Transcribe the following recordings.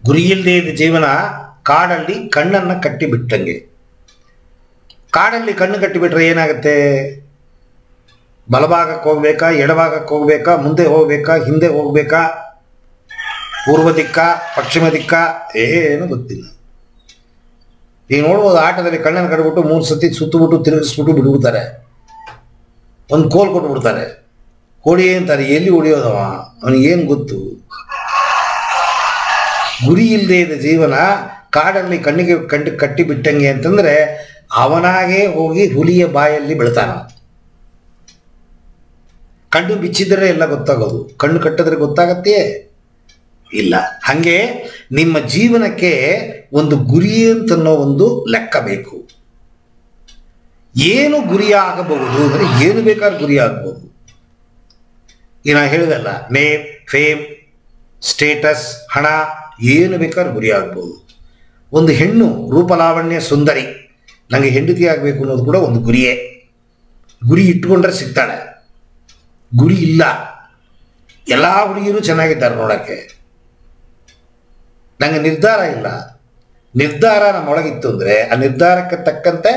ಗುರಿ ಇಲ್ಲದೆ ಇದ್ದ ಜೀವನ ಕಾಡಲ್ಲಿ ಕಣ್ಣನ್ನು ಕಟ್ಟಿಬಿಟ್ಟಂಗೆ ಕಾಡಲ್ಲಿ ಕಣ್ಣು ಕಟ್ಟಿಬಿಟ್ರೆ ಏನಾಗುತ್ತೆ ಬಲಭಾಗಕ್ಕೆ ಹೋಗ್ಬೇಕಾ ಎಡಭಾಗಕ್ಕೆ ಹೋಗ್ಬೇಕಾ ಮುಂದೆ ಹೋಗ್ಬೇಕಾ ಹಿಂದೆ ಹೋಗ್ಬೇಕಾ ಪೂರ್ವ ದಿಕ್ಕ ಪಶ್ಚಿಮ ದಿಕ್ಕ ಏನು ಗೊತ್ತಿಲ್ಲ ಈಗ ನೋಡ್ಬೋದು ಆಟದಲ್ಲಿ ಕಣ್ಣನ್ನು ಕಟ್ಬಿಟ್ಟು ಮೂರು ಸತಿ ಸುತ್ತಬಿಟ್ಟು ತಿರುಗಿಸ್ಬಿಟ್ಟು ಬಿಡ್ಬಿಡ್ತಾರೆ ಒಂದು ಕೋಲ್ ಕೊಟ್ಬಿಡ್ತಾರೆ ಹೊಡಿ ಅಂತಾರೆ ಎಲ್ಲಿ ಹೊಡಿಯೋದವ ಅವನಿಗೇನು ಗೊತ್ತು ಗುರಿ ಇಲ್ಲದೆ ಇದ್ದ ಜೀವನ ಕಾಡಲ್ಲಿ ಕಣ್ಣಿಗೆ ಕಂಡು ಕಟ್ಟಿ ಬಿಟ್ಟಂಗೆ ಅಂತಂದ್ರೆ ಅವನಾಗೇ ಹೋಗಿ ಹುಲಿಯ ಬಾಯಲ್ಲಿ ಬೆಳ್ತಾನ ಕಣ್ಣು ಬಿಚ್ಚಿದ್ರೆ ಎಲ್ಲ ಗೊತ್ತಾಗೋದು ಕಣ್ಣು ಕಟ್ಟಿದ್ರೆ ಗೊತ್ತಾಗತ್ತೆ ಇಲ್ಲ ಹಾಗೆ ನಿಮ್ಮ ಜೀವನಕ್ಕೆ ಒಂದು ಗುರಿ ಅಂತನ್ನೋ ಒಂದು ಲೆಕ್ಕ ಬೇಕು ಏನು ಗುರಿ ಆಗಬಹುದು ಅಂದರೆ ಏನು ಬೇಕಾದ್ರೂ ಗುರಿ ಆಗಬಹುದು ಈಗ ನಾ ಹೇಳಿದಲ್ಲ ನೇಮ್ ಫೇಮ್ ಸ್ಟೇಟಸ್ ಹಣ ಏನು ಬೇಕಾದ್ರೂ ಗುರಿ ಆಗ್ಬೋದು ಒಂದು ಹೆಣ್ಣು ರೂಪಲಾವಣ್ಯ ಸುಂದರಿ ನನಗೆ ಹೆಂಡತಿ ಆಗಬೇಕು ಅನ್ನೋದು ಕೂಡ ಒಂದು ಗುರಿಯೇ ಗುರಿ ಇಟ್ಕೊಂಡ್ರೆ ಸಿಗ್ತಾಳೆ ಗುರಿ ಇಲ್ಲ ಎಲ್ಲ ಹುಡುಗಿರು ಚೆನ್ನಾಗಿದ್ದಾರೆ ನೋಡೋಕ್ಕೆ ನನಗೆ ನಿರ್ಧಾರ ಇಲ್ಲ ನಿರ್ಧಾರ ನಮ್ಮೊಳಗಿತ್ತು ಅಂದರೆ ಆ ನಿರ್ಧಾರಕ್ಕೆ ತಕ್ಕಂತೆ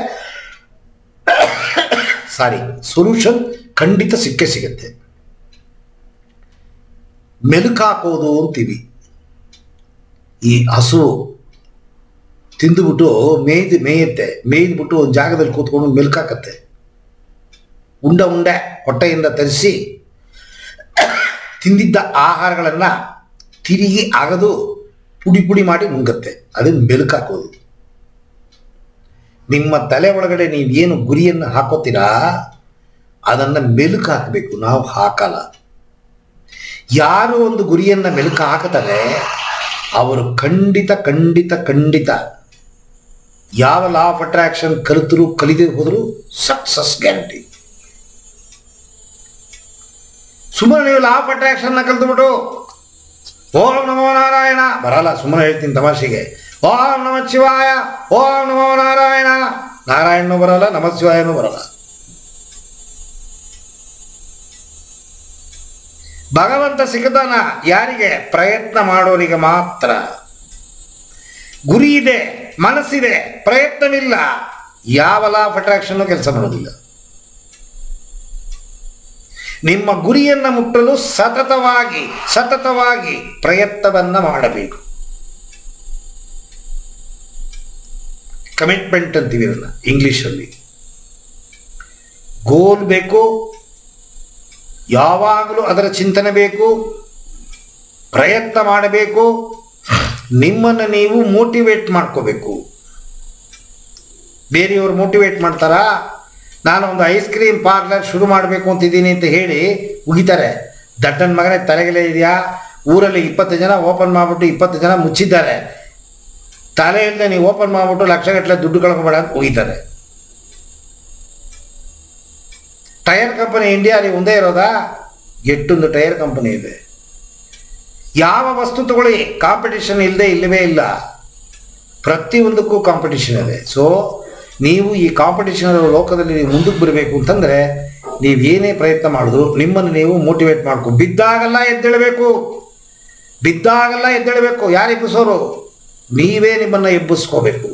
ಸಾರಿ ಸೊಲ್ಯೂಷನ್ ಖಂಡಿತ ಸಿಕ್ಕೇ ಸಿಗುತ್ತೆ ಮೆಲುಕಾಕೋದು ಅಂತೀವಿ ಈ ಹಸು ತಿಂದುಬಿಟ್ಟು ಮೇಯ್ದು ಮೇಯುತ್ತೆ ಮೇಯ್ದುಬಿಟ್ಟು ಒಂದು ಜಾಗದಲ್ಲಿ ಕೂತ್ಕೊಂಡು ಮೆಲ್ಕಾಕತ್ತೆ ಉಂಡ ಉಂಡೆ ಹೊಟ್ಟೆಯಿಂದ ತರಿಸಿ ತಿಂದಿದ್ದ ಆಹಾರಗಳನ್ನು ತಿರುಗಿ ಅಗದು ಪುಡಿ ಪುಡಿ ಮಾಡಿ ನುಂಗತ್ತೆ ಅದನ್ನು ಮೆಲುಕಾಕೋದು ನಿಮ್ಮ ತಲೆ ಒಳಗಡೆ ನೀವು ಏನು ಗುರಿಯನ್ನು ಹಾಕೋತೀರಾ ಅದನ್ನು ಮೆಲುಕು ಹಾಕಬೇಕು ನಾವು ಹಾಕಲ್ಲ ಯಾರು ಒಂದು ಗುರಿಯನ್ನು ಮೆಲುಕು ಹಾಕುತ್ತಾರೆ ಅವರು ಖಂಡಿತ ಖಂಡಿತ ಖಂಡಿತ ಯಾವ ಲಾ ಆಫ್ ಅಟ್ರಾಕ್ಷನ್ ಕಲಿತರು ಕಲಿದೇ ಹೋದರೂ ಸಕ್ಸಸ್ ಗ್ಯಾರಂಟಿ ಸುಮ್ಮನೆ ನೀವು ಲಾ ಆಫ್ ಅಟ್ರಾಕ್ಷನ್ನ ಕಲಿತುಬಿಟ್ಟು ಓಂ ನಮೋ ನಾರಾಯಣ ಬರಲ್ಲ ಸುಮ್ಮನೆ ಹೇಳ್ತೀನಿ ತಮಾಷೆಗೆ ಓಂ ನಮ ಶಿವಾಯ ಓಂ ನಮೋ ನಾರಾಯಣ ನಾರಾಯಣನೂ ಬರಲ್ಲ ನಮ ಶಿವಾಯನೂ ಬರಲ್ಲ ಭಗವಂತ ಸಿಗದಾನ ಯಾರಿಗೆ ಪ್ರಯತ್ನ ಮಾಡೋರಿಗೆ ಮಾತ್ರ ಗುರಿ ಇದೆ ಮನಸ್ಸಿದೆ ಪ್ರಯತ್ನವಿಲ್ಲ ಯಾವ ಲಾ ಆಫ್ ಅಟ್ರಾಕ್ಷನ್ ಕೆಲಸ ಮಾಡೋದಿಲ್ಲ ನಿಮ್ಮ ಗುರಿಯನ್ನು ಮುಟ್ಟಲು ಸತತವಾಗಿ ಸತತವಾಗಿ ಪ್ರಯತ್ನವನ್ನ ಮಾಡಬೇಕು ಕಮಿಟ್ಮೆಂಟ್ ಅಂತೀವಿ ಇದನ್ನ ಇಂಗ್ಲಿಷಲ್ಲಿ ಗೋಲ್ ಬೇಕು ಯಾವಾಗಲೂ ಅದರ ಚಿಂತನೆ ಬೇಕು ಪ್ರಯತ್ನ ಮಾಡಬೇಕು ನಿಮ್ಮನ್ನು ನೀವು ಮೋಟಿವೇಟ್ ಮಾಡ್ಕೋಬೇಕು ಬೇರೆಯವರು ಮೋಟಿವೇಟ್ ಮಾಡ್ತಾರಾ ನಾನು ಒಂದು ಐಸ್ ಕ್ರೀಮ್ ಪಾರ್ಲರ್ ಶುರು ಮಾಡಬೇಕು ಅಂತಿದ್ದೀನಿ ಅಂತ ಹೇಳಿ ಉಗಿತಾರೆ ದಟ್ಟನ ಮಗನೇ ತಲೆಗೆಲೆ ಇದೆಯಾ ಊರಲ್ಲಿ ಇಪ್ಪತ್ತು ಜನ ಓಪನ್ ಮಾಡಿಬಿಟ್ಟು ಇಪ್ಪತ್ತು ಜನ ಮುಚ್ಚಿದ್ದಾರೆ ತಲೆ ಇಲ್ಲದೆ ನೀವು ಓಪನ್ ಮಾಡಿಬಿಟ್ಟು ಲಕ್ಷಗಟ್ಟಲೆ ದುಡ್ಡು ಕಳ್ಕೊಬೇಡ ಅಂತ ಉಗಿತಾರೆ ಟೈರ್ ಕಂಪನಿ ಇಂಡಿಯಾಲಿ ಒಂದೇ ಇರೋದಾ ಎಷ್ಟೊಂದು ಟೈರ್ ಕಂಪನಿ ಇದೆ ಯಾವ ವಸ್ತು ತಗೊಳ್ಳಿ ಕಾಂಪಿಟಿಷನ್ ಇಲ್ಲದೆ ಇಲ್ಲವೇ ಇಲ್ಲ ಪ್ರತಿಯೊಂದಕ್ಕೂ ಕಾಂಪಿಟಿಷನ್ ಇದೆ ಸೊ ನೀವು ಈ ಕಾಂಪಿಟಿಷನ್ ಲೋಕದಲ್ಲಿ ನೀವು ಮುಂದಕ್ಕೆ ಬರಬೇಕು ಅಂತಂದರೆ ನೀವು ಏನೇ ಪ್ರಯತ್ನ ಮಾಡಿದ್ರು ನಿಮ್ಮನ್ನು ನೀವು ಮೋಟಿವೇಟ್ ಮಾಡ್ಕೊ ಬಿದ್ದಾಗೆಲ್ಲ ಎದ್ದೇಳಬೇಕು ಬಿದ್ದಾಗೆಲ್ಲ ಎದ್ದೇಳಬೇಕು ಯಾರು ಎಬ್ಬಿಸೋರು ನೀವೇ ನಿಮ್ಮನ್ನು ಎಬ್ಬಿಸ್ಕೋಬೇಕು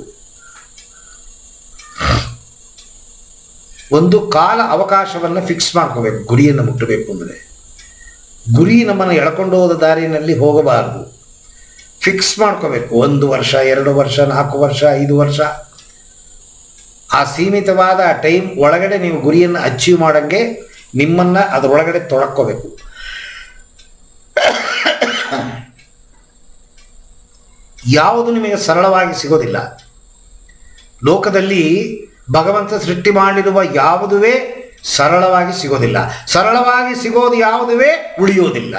ಒಂದು ಕಾಲ ಅವಕಾಶವನ್ನು ಫಿಕ್ಸ್ ಮಾಡ್ಕೋಬೇಕು ಗುರಿಯನ್ನು ಮುಟ್ಟಬೇಕು ಅಂದರೆ ಗುರಿ ನಮ್ಮನ್ನು ಎಳ್ಕೊಂಡು ಹೋದ ದಾರಿನಲ್ಲಿ ಹೋಗಬಾರದು ಫಿಕ್ಸ್ ಮಾಡ್ಕೋಬೇಕು ಒಂದು ವರ್ಷ ಎರಡು ವರ್ಷ ನಾಲ್ಕು ವರ್ಷ ಐದು ವರ್ಷ ಆ ಸೀಮಿತವಾದ ಟೈಮ್ ಒಳಗಡೆ ನೀವು ಗುರಿಯನ್ನು ಅಚೀವ್ ಮಾಡಂಗೆ ನಿಮ್ಮನ್ನು ಅದರೊಳಗಡೆ ತೊಳಕೋಬೇಕು ಯಾವುದು ನಿಮಗೆ ಸರಳವಾಗಿ ಸಿಗೋದಿಲ್ಲ ಲೋಕದಲ್ಲಿ ಭಗವಂತ ಸೃಷ್ಟಿ ಮಾಡಿರುವ ಯಾವುದುವೇ ಸರಳವಾಗಿ ಸಿಗೋದಿಲ್ಲ ಸರಳವಾಗಿ ಸಿಗೋದು ಯಾವುದುವೇ ಉಳಿಯೋದಿಲ್ಲ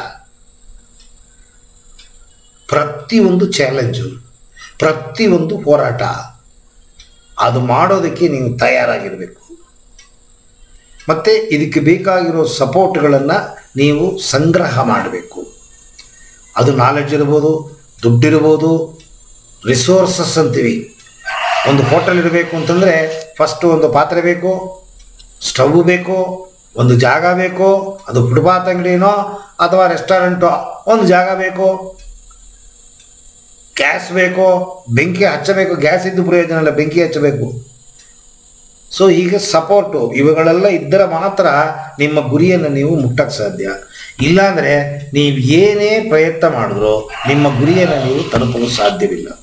ಪ್ರತಿಯೊಂದು ಚಾಲೆಂಜು ಪ್ರತಿಯೊಂದು ಹೋರಾಟ ಅದು ಮಾಡೋದಕ್ಕೆ ನೀವು ತಯಾರಾಗಿರಬೇಕು ಮತ್ತು ಇದಕ್ಕೆ ಬೇಕಾಗಿರೋ ಸಪೋರ್ಟ್ಗಳನ್ನು ನೀವು ಸಂಗ್ರಹ ಮಾಡಬೇಕು ಅದು ನಾಲೆಡ್ಜ್ ಇರ್ಬೋದು ದುಡ್ಡಿರ್ಬೋದು ರಿಸೋರ್ಸಸ್ ಅಂತೀವಿ ಒಂದು ಹೋಟೆಲ್ ಇರಬೇಕು ಅಂತಂದರೆ ಫಸ್ಟು ಒಂದು ಪಾತ್ರೆ ಬೇಕು ಸ್ಟವ್ ಬೇಕು ಒಂದು ಜಾಗ ಬೇಕು ಅದು ಫುಟ್ಪಾತ್ ಅಂಗಡಿನೋ ಅಥವಾ ರೆಸ್ಟೋರೆಂಟೋ ಒಂದು ಜಾಗ ಬೇಕು ಗ್ಯಾಸ್ ಬೇಕೋ ಬೆಂಕಿ ಹಚ್ಚಬೇಕು ಗ್ಯಾಸ್ ಇದ್ದು ಪ್ರಯೋಜನ ಇಲ್ಲ ಬೆಂಕಿ ಹಚ್ಚಬೇಕು ಸೊ ಈಗ ಸಪೋರ್ಟು ಇವುಗಳೆಲ್ಲ ಇದ್ದರೆ ಮಾತ್ರ ನಿಮ್ಮ ಗುರಿಯನ್ನು ನೀವು ಮುಟ್ಟಕ್ಕೆ ಸಾಧ್ಯ ಇಲ್ಲಾಂದರೆ ನೀವು ಏನೇ ಪ್ರಯತ್ನ ಮಾಡಿದ್ರೂ ನಿಮ್ಮ ಗುರಿಯನ್ನು ನೀವು ತಲುಪಲು ಸಾಧ್ಯವಿಲ್ಲ